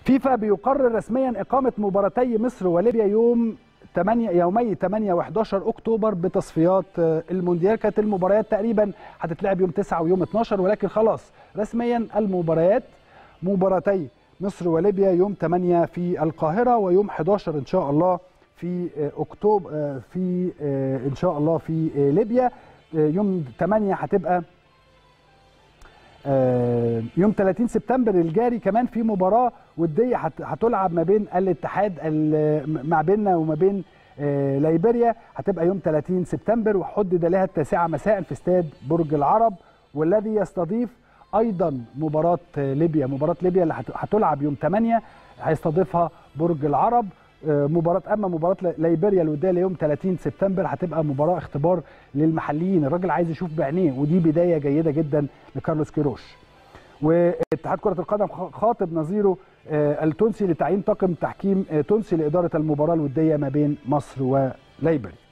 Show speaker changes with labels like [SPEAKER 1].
[SPEAKER 1] فيفا بيقرر رسميا اقامه مباراتي مصر وليبيا يوم 8 يومي 8 و11 اكتوبر بتصفيات المونديال كانت المباريات تقريبا هتتلعب يوم 9 ويوم 12 ولكن خلاص رسميا المباريات مباراتي مصر وليبيا يوم 8 في القاهره ويوم 11 ان شاء الله في اكتوبر في ان شاء الله في ليبيا يوم 8 هتبقى يوم 30 سبتمبر الجاري كمان في مباراه وديه هتلعب ما بين الاتحاد ما بيننا وما بين ليبيريا هتبقى يوم 30 سبتمبر وحدد لها التاسعه مساء في استاد برج العرب والذي يستضيف ايضا مباراه ليبيا مباراه ليبيا اللي هتلعب يوم 8 هيستضيفها برج العرب مباراه اما مباراه ليبيريا الوديه ليوم 30 سبتمبر هتبقى مباراه اختبار للمحليين الراجل عايز يشوف بعينيه ودي بدايه جيده جدا لكارلوس كيروش واتحاد كره القدم خاطب نظيره التونسي لتعيين طاقم تحكيم تونسي لاداره المباراه الوديه ما بين مصر وليبيريا